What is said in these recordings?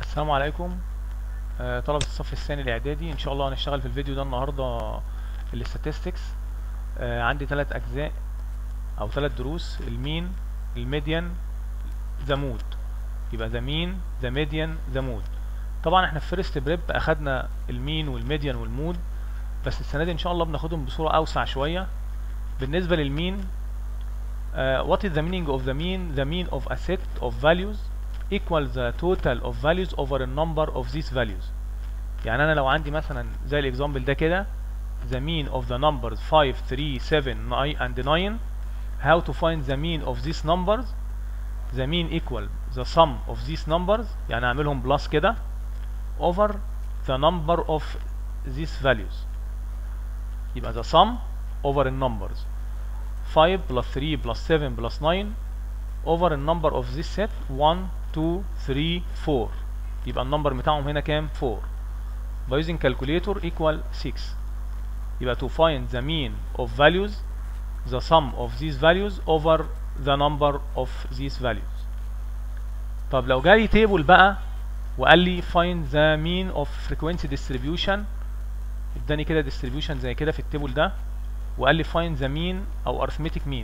السلام عليكم آه، طلبة الصف الثاني الاعدادي ان شاء الله هنشتغل في الفيديو ده النهارده الاستاتستكس عندي ثلاث اجزاء او ثلاث دروس المين الميديان ذا مود يبقى ذا مين ذا ميديان ذا مود طبعا احنا في فيرست بريب اخدنا المين والميديان والمود بس السنه دي ان شاء الله بناخدهم بصوره اوسع شويه بالنسبه للمين uh, what is the meaning of the mean the mean of a set of values equals the total of values over a number of these values يعني انا لو عندي مثلا زي الاكزامبل ده كده the mean of the numbers 5 3 7 9 and 9 how to find the mean of these numbers the mean equal the sum of these numbers يعني اعملهم بلس كده over the number of these values يبقى the sum over the numbers 5 plus 3 plus 7 plus 9 over the number of this set 1 2 3 4 يبقى النمبر بتاعهم هنا كام 4 by using calculator equal 6 يبقى to find the mean of values the sum of these values over the number of these values طب لو جالي تيبل بقى وقال لي find the mean of frequency distribution اداني كده distribution زي كده في التيبل ده وقال لي find the mean او arithmetic mean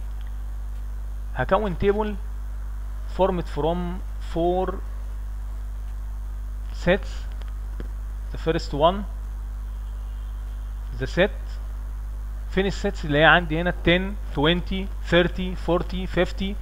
هكون تيبل formed from four sets the first one the set فين السيتس اللي هي عندي هنا 10 20 30 40 50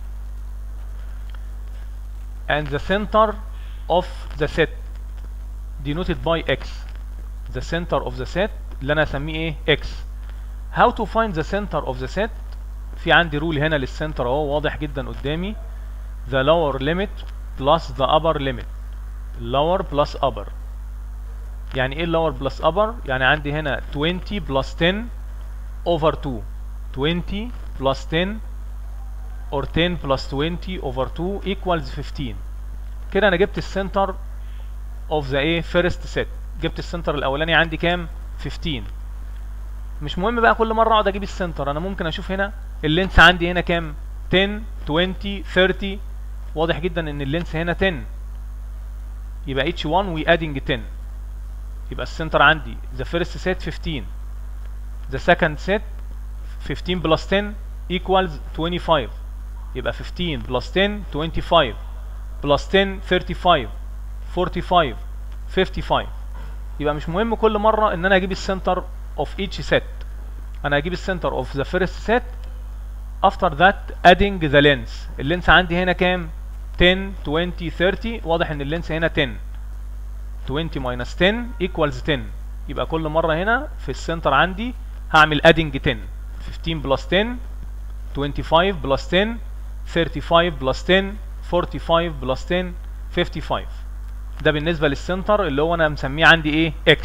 and the center of the set denoted by x the center of the set اللي انا اسميه ايه x how to find the center of the set في عندي رول هنا للسنتر اهو واضح جدا قدامي the lower limit plus the upper limit lower plus upper يعني ايه lower plus upper يعني عندي هنا 20 plus 10 over 2 20 plus 10 or 10 plus 20 over 2 equals 15 كده انا جبت السنتر of the ايه first set جبت السنتر الاولاني عندي كام 15 مش مهم بقى كل مره اقعد اجيب السنتر انا ممكن اشوف هنا اللينس عندي هنا كام 10 20 30 واضح جدا ان اللينس هنا 10 يبقى each one we adding 10 يبقى السنتر عندي the first set 15 the second set 15 plus 10 equals 25 يبقى 15 plus 10 25 plus 10 35 45 55 يبقى مش مهم كل مرة ان انا اجيب السنتر of each set انا اجيب السنتر of the first set after that adding the length اللينس عندي هنا كام 10 20 30 واضح ان اللينس هنا 10 20 minus 10 equals 10 يبقى كل مرة هنا في السنتر عندي هعمل adding 10 15 plus 10 25 plus 10 35 plus 10 45 plus 10 55 ده بالنسبة للسنتر اللي هو انا مسميه عندي ايه x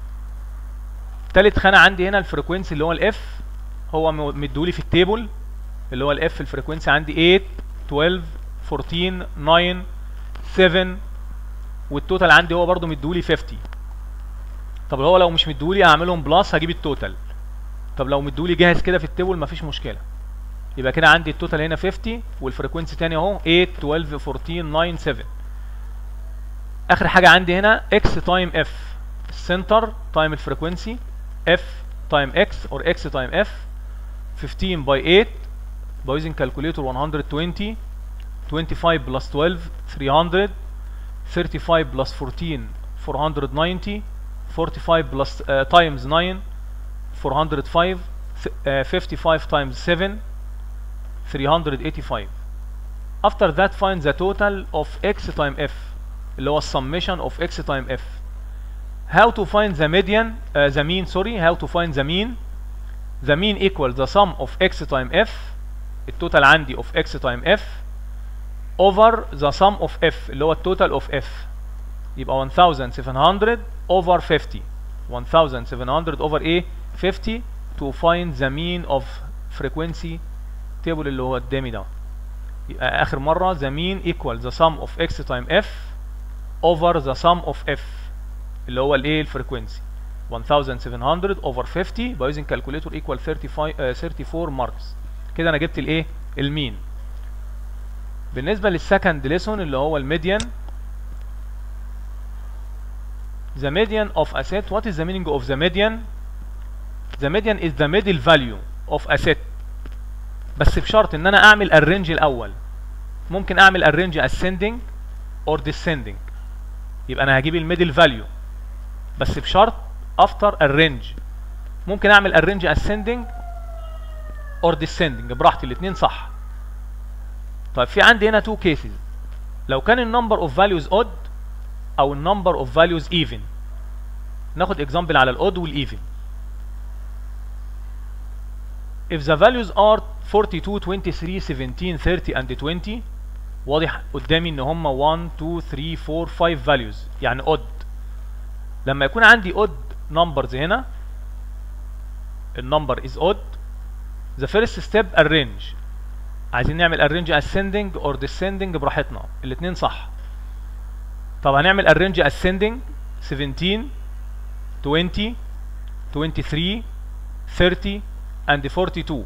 تالت خانة عندي هنا الفريكوينسي اللي هو الاف هو مدولي في التيبل اللي هو الاف الفريكوينسي عندي 8 12 14 9 7 والتوتال عندي هو برضو مدولي 50 طب هو لو مش مدولي هعملهم بلس هجيب التوتال طب لو مدولي جاهز كده في التيبل مفيش مشكله يبقى كده عندي التوتال هنا 50 والفريكوينسي تاني اهو 8 12 14 9 7 اخر حاجه عندي هنا x تايم f السنتر تايم الفريكوينسي f تايم x or x تايم f 15 by 8 by using calculator 120 25 plus 12 300 35 plus 14 490 45 plus uh, times 9 405 uh, 55 times 7 385 after that find the total of x time f اللي هو summation of x time f how to find the median uh, the mean sorry how to find the mean the mean equals the sum of x time f التوتال عندي of x time f over the sum of f اللي هو التوتال of f يبقى 1700 over 50 1700 over a 50 to find the mean of frequency table اللي هو قدامي ده يبقى اخر مره the mean equals the sum of x time f over the sum of f اللي هو الايه الفريكوينسي 1700 over 50 by using calculator equal 35 uh, 34 marks كده انا جبت الايه المين بالنسبه للسكند ليسون اللي هو الميديان the median of a set what is the meaning of the median the median is the middle value of a set بس بشرط ان انا اعمل الرينج الاول ممكن اعمل الرينج ascending or descending يبقى انا هجيب الميدل فاليو بس بشرط افتر الرينج ممكن اعمل الرينج ascending or descending براحتي الاثنين صح طيب في عندي هنا two cases لو كان النمبر اوف values odd او النمبر اوف values even ناخد example على الاود والايفن if the values are 42 23 17 30 and 20 واضح قدامي ان هم 1 2 3 4 5 values يعني odd لما يكون عندي odd numbers هنا النمبر is odd the first step arrange عايزين نعمل arrange ascending or descending براحتنا الاثنين صح طب هنعمل arrange ascending 17 20 23 30 and 42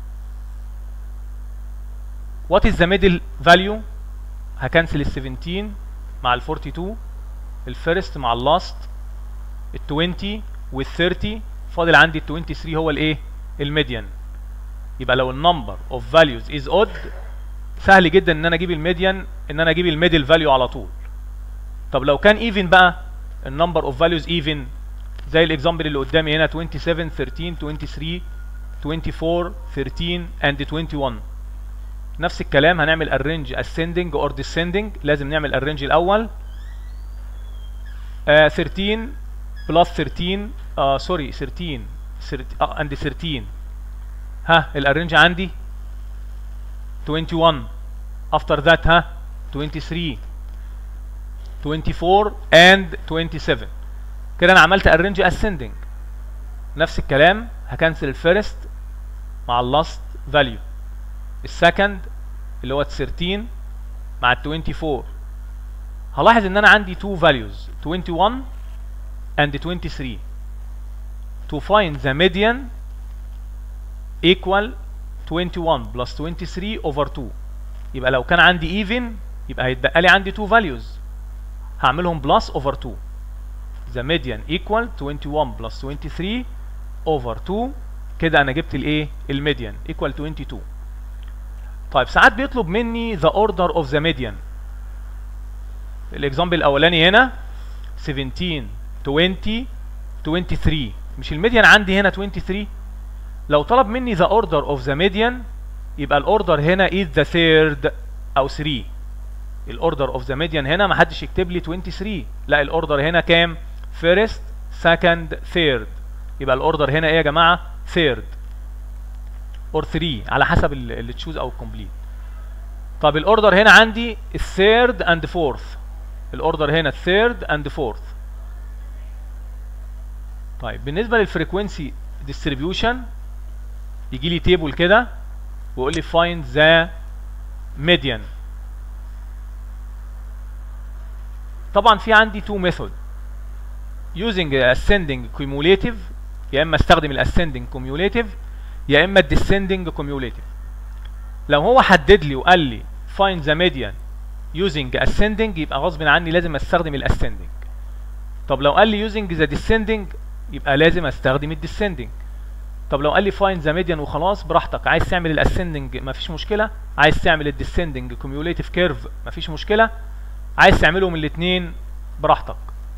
what is the middle value هكنسل ال 17 مع ال 42 الفيرست مع اللاست ال 20 وال 30 فاضل عندي ال 23 هو الايه الميديان يبقى لو النمبر اوف فاليوز از اود سهل جدا ان انا اجيب الميديان ان انا اجيب الميدل فاليو على طول طب لو كان ايفن بقى النمبر اوف فاليوز ايفن زي الاكزامبل اللي قدامي هنا 27 13 23 24 13 and 21 نفس الكلام هنعمل arrange ascending or descending لازم نعمل arrange الاول آه 13 plus 13 آه سوري 13 آه and 13 ها الارنج عندي 21 after that ها 23 24 and 27 كده انا عملت arrange ascending نفس الكلام هكنسل الفيرست مع اللاست فاليو السكند اللي هو 13 مع ال 24 هلاحظ ان انا عندي two values 21 and 23 to find the median equal 21 plus 23 over 2 يبقى لو كان عندي even يبقى هيتبقى لي عندي 2 values هعملهم plus over 2 the median equal 21 plus 23 over 2 كده انا جبت الايه الميديان equal 22 طيب ساعات بيطلب مني the order of the median الاكزامبل الاولاني هنا 17 20 23 مش الميديان عندي هنا 23 لو طلب مني the order of the median يبقى الاوردر هنا is the third او 3 الاوردر of the median هنا ما حدش يكتب لي 23 لا الاوردر هنا كام first second third يبقى الاوردر هنا ايه يا جماعه third or 3 على حسب اللي تشوز او الكومبليت طب الاوردر هنا عندي الثيرد اند فورث الاوردر هنا الثيرد اند فورث طيب بالنسبه للفريكوينسي ديستريبيوشن يجي لي تيبل كده ويقول لي find the median طبعا في عندي two method using ascending cumulative يا اما استخدم الاسcending cumulative يا اما الديسندنج cumulative لو هو حدد لي وقال لي find the median using ascending يبقى غصب عني لازم استخدم الاسcending طب لو قال لي using the descending يبقى لازم استخدم الديسندنج طب لو قال لي find the median وخلاص براحتك عايز تعمل الاسcending مفيش مشكله عايز تعمل الديسندنج cumulative curve مفيش مشكله عايز تعملهم الاثنين براحتك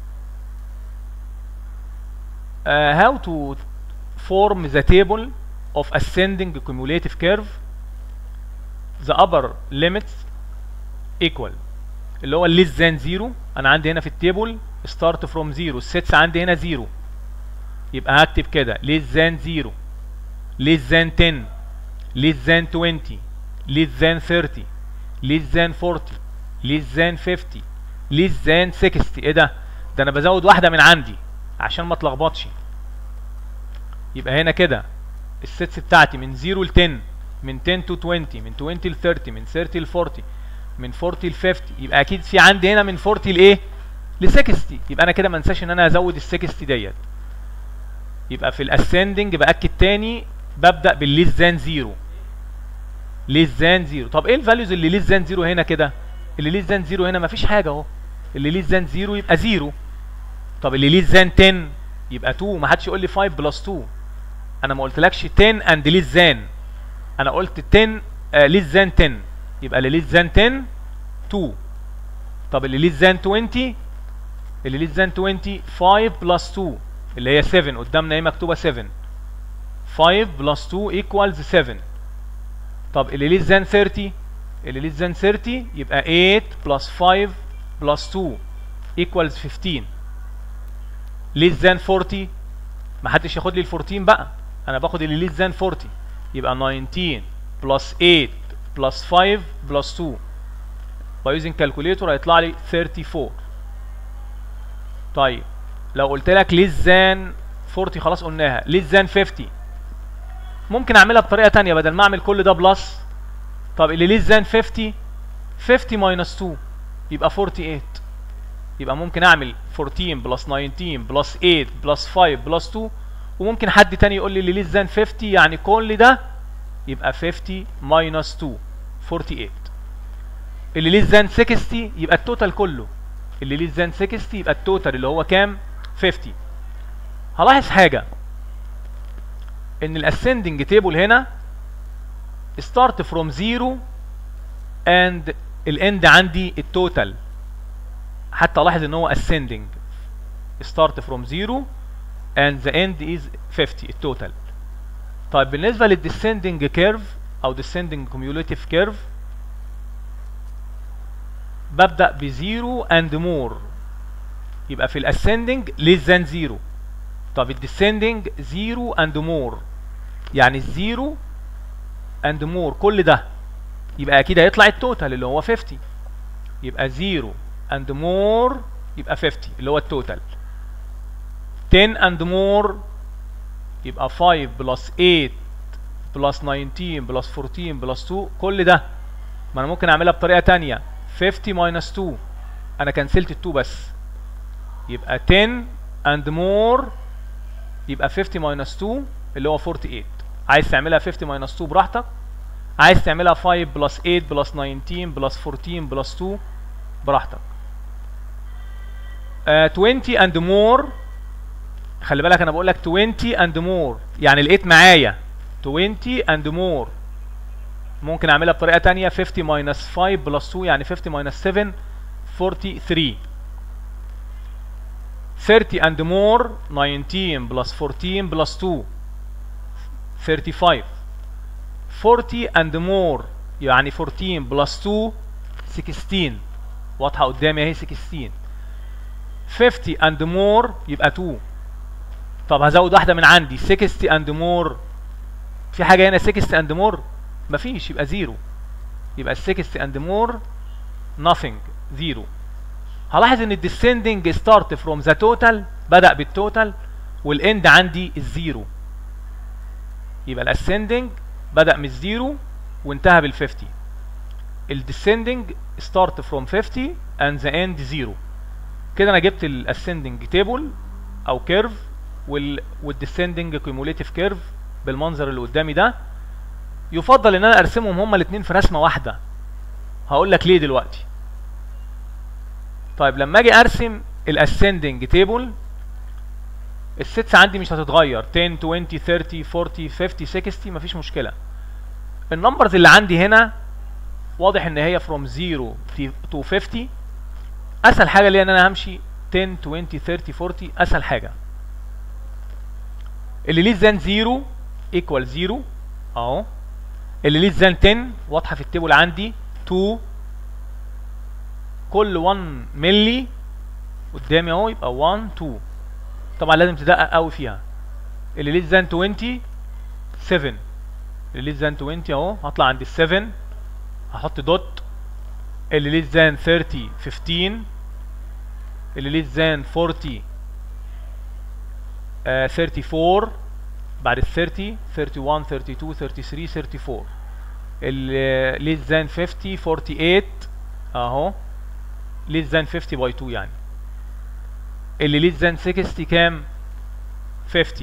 uh, how to form the table of ascending cumulative curve the upper limits equal اللي هو less than 0 انا عندي هنا في التيبل start from 0 السيتس عندي هنا 0 يبقى هكتب كده less than 0 less than 10 less than 20 less than 30 less than 40 less than 50 less than 60 ايه ده ده انا بزود واحده من عندي عشان ما اتلخبطش يبقى هنا كده السيتس بتاعتي من 0 ل 10 من 10 to 20 من 20 ل 30 من 30 ل 40 من 40 ل 50 يبقى اكيد في عندي هنا من 40 لايه ل 60 يبقى انا كده ما انساش ان انا ازود ال 60 ديت يبقى في الاسندنج باكد تاني ببدا بالليس ذان 0 ليس ذان 0 طب ايه الفاليوز اللي ليس ذان 0 هنا كده اللي ليس ذان 0 هنا مفيش حاجه اهو اللي ليس ذان 0 يبقى 0 طب اللي ليس ذان 10 يبقى 2 ما حدش يقول لي 5 بلس 2 انا ما قلتلكش 10 اند ليس ذان انا قلت 10 ليس ذان 10 يبقى اللي ليس ذان 10 2 طب اللي ليس ذان 20 اللي ليس ذان 20 5 بلس 2 اللي هي 7 قدامنا اهي مكتوبه 7 5 بلس 2 ايكوالز 7 طب اللي ليس ذان 30 اللي ليس ذان 30 يبقى 8 بلس 5 بلس 2 ايكوالز 15 ليس ذان 40 ما حدش ياخد لي ال 14 بقى انا باخد اللي ليس ذان 40 يبقى 19 بلس 8 بلس 5 بلس 2 باي يوزنج كالكوليتور هيطلع لي 34 طيب لو قلت لك ليس ذان 40 خلاص قلناها ليس ذان 50 ممكن اعملها بطريقه تانية بدل ما اعمل كل ده بلس طب اللي ليس ذان 50 50 ماينس 2 يبقى 48 يبقى ممكن اعمل 14 بلس 19 بلس 8 بلس 5 بلس 2 وممكن حد تاني يقول لي اللي ليس ذان 50 يعني كل ده يبقى 50 ماينس 2 48 اللي ليس ذان 60 يبقى التوتال كله اللي ليس ذان 60 يبقى التوتال اللي هو كام 50 هلاحظ حاجه ان الاسندنج تيبل هنا start from 0 and الاند عندي التوتال حتى لاحظ ان هو ascending start from 0 and the end is 50 التوتال طيب بالنسبه للديسندنج كيرف او descending cumulative curve ببدا ب 0 and more يبقى في الاسcending less than 0 طب الديسندنج 0 and more يعني الزيرو and more كل ده يبقى اكيد هيطلع التوتال اللي هو 50 يبقى 0 and more يبقى 50 اللي هو التوتال 10 and more يبقى 5 بلس 8 بلس 19 بلس 14 بلس 2 كل ده ما انا ممكن اعملها بطريقه تانية 50 minus 2 انا كنسلت ال 2 بس يبقى 10 and more يبقى 50 minus 2 اللي هو 48 عايز تعملها 50 minus 2 براحتك عايز تعملها 5 بلس 8 بلس 19 بلس 14 بلس 2 براحتك uh, 20 and more خلي بالك انا بقول لك 20 and more يعني لقيت معايا 20 and more ممكن اعملها بطريقه تانية 50 minus 5 بلس 2 يعني 50 minus 7 43 30 and more 19 plus 14 plus 2 35 40 and more يعني 14 plus 2 16 واضحة قدامي اهي 16 50 and more يبقى 2 طب هزود واحدة من عندي 60 and more في حاجة هنا 60 and more مفيش يبقى 0 يبقى 60 and more nothing 0 هلاحظ ان الديسندنج ستارت فروم ذا توتال بدا بالتوتال والاند عندي الزيرو يبقى الاسندنج بدا من الزيرو وانتهى بال 50 الديسندنج ستارت فروم 50 اند ذا اند زيرو كده انا جبت الاسندنج تيبل او كيرف وال والديسندنج كيوموليتيف كيرف بالمنظر اللي قدامي ده يفضل ان انا ارسمهم هما الاثنين في رسمه واحده هقول لك ليه دلوقتي طيب لما اجي ارسم الاسندنج تيبل السيتس عندي مش هتتغير 10 20 30 40 50 60 مفيش مشكله النمبرز اللي عندي هنا واضح ان هي from 0 to 50 اسهل حاجه ليا ان انا همشي 10 20 30 40 اسهل حاجه اللي ليه ذان 0 ايكوال 0 اهو اللي ليه ذان 10 واضحه في التيبل عندي 2 كل 1 ملي قدامي اهو يبقى 1 2 طبعا لازم تدقق قوي فيها اللي ليه ذان 20 7 اللي ليه ذان 20 اهو هطلع عند ال 7 هحط دوت اللي ليه ذان 30 15 اللي ليه ذان 40 آه 34 بعد ال 30 31 32 33 34 اللي ليه ذان 50 48 اهو less than 50 باي 2 يعني اللي less than 60 كام 50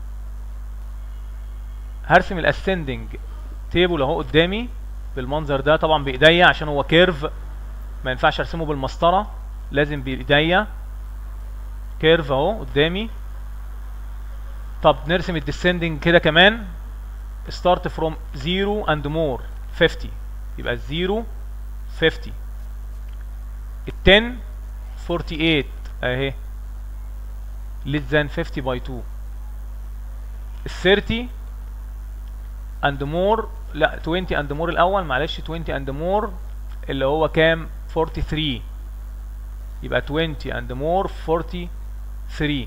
هرسم الاسندنج تيبل اهو قدامي بالمنظر ده طبعا بايديا عشان هو كيرف ما ينفعش ارسمه بالمسطره لازم بايديا كيرف اهو قدامي طب نرسم الديسندنج كده كمان start from 0 and more 50 يبقى 0 50 ال 10 48 اهي less than 50 by 2 ال 30 and more لا 20 and more الاول معلش 20 and more اللي هو كام 43 يبقى 20 and more 43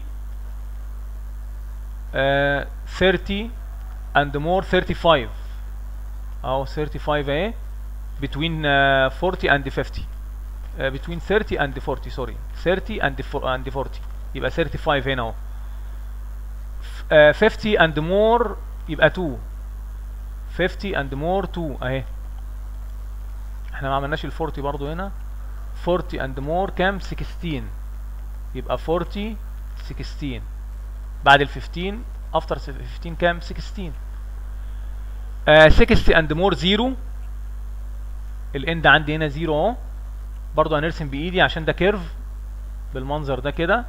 آه 30 and more 35 اهو 35 اهي between uh, 40 and 50 uh, between 30 and 40 sorry 30 and fo- and 40 يبقى 35 هنا اهو ف- آه، 50 and more يبقى 2 50 and more 2 اهي احنا ما عملناش ال 40 برضو هنا 40 and more كام 16 يبقى 40 16 بعد ال 15 after 15 كام 16 آه 60 and more 0 الاند عندي هنا 0 اهو برضو هنرسم بايدي عشان ده كيرف بالمنظر ده كده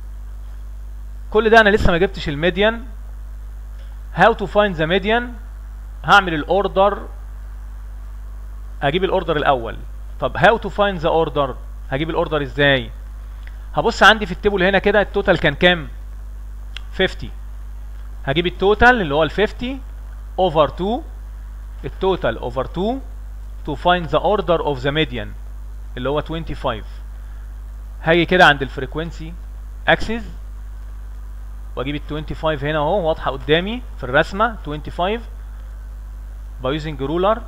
كل ده انا لسه ما جبتش الميديان how to find the median هعمل الاوردر هجيب الاوردر الاول طب how to find the order هجيب الاوردر ازاي هبص عندي في التيبل هنا كده التوتال كان كام 50 هجيب التوتال اللي هو ال 50 over 2 التوتال over 2 to find the order of the median اللي هو 25 هاجي كده عند الفريكوينسي اكسس واجيب ال 25 هنا اهو واضحه قدامي في الرسمه 25 by using ruler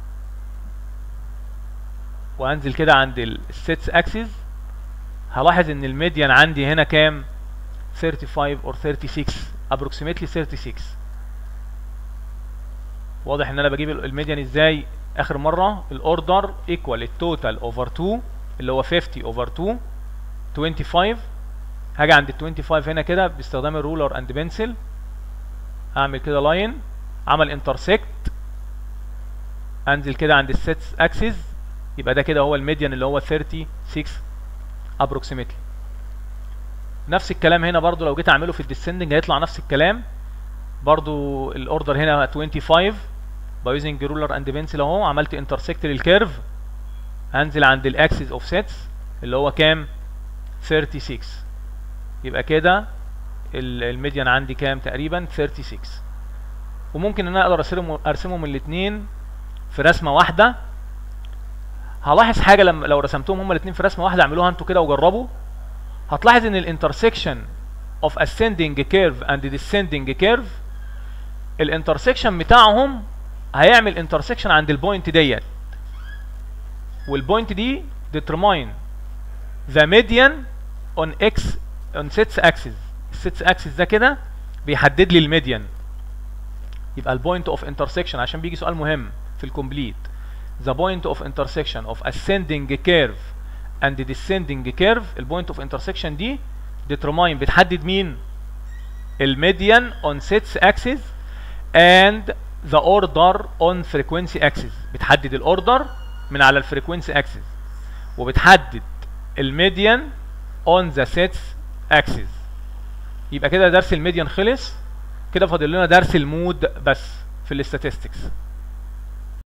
وانزل كده عند السيتس اكسس هلاحظ ان الميديان عندي هنا كام 35 or 36 approximately 36 واضح ان انا بجيب الميديان ازاي اخر مره الاوردر ايكوال التوتال اوفر 2 اللي هو 50 اوفر 2 25 هاجي عند ال 25 هنا كده باستخدام الرولر اند بنسل اعمل كده لاين عمل انترسكت انزل كده عند السيتس اكسس يبقى ده كده هو الميديان اللي هو 36 approximately نفس الكلام هنا برضو لو جيت اعمله في الديسندنج هيطلع نفس الكلام برضو الاوردر هنا 25 باي يوزنج رولر اند بنسل اهو عملت انترسكت للكيرف هنزل عند الاكسس اوف سيتس اللي هو كام 36 يبقى كده ال- الميديان عندي كام تقريبا 36 وممكن ان انا اقدر ارسمهم ارسمهم الاثنين في رسمه واحده هلاحظ حاجه لما لو رسمتهم هما الاثنين في رسمه واحده اعملوها انتوا كده وجربوا هتلاحظ ان الانترسكشن of ascending curve and descending curve الانترسكشن بتاعهم هيعمل انترسكشن عند البوينت ديت والبوينت دي determine the median on x on sets axis السيتس axis ده كده بيحدد لي الميديان يبقى البوينت اوف انترسكشن عشان بيجي سؤال مهم في الكومبليت the point of intersection of ascending curve and descending curve البوينت اوف انترسكشن دي determine بتحدد مين الميديان on sets axis and the order on frequency axis بتحدد الاوردر من على الفريكوينسي axis وبتحدد الميديان on the sets axis يبقى كده درس الميديان خلص كده فاضل لنا درس المود بس في الاستاتستكس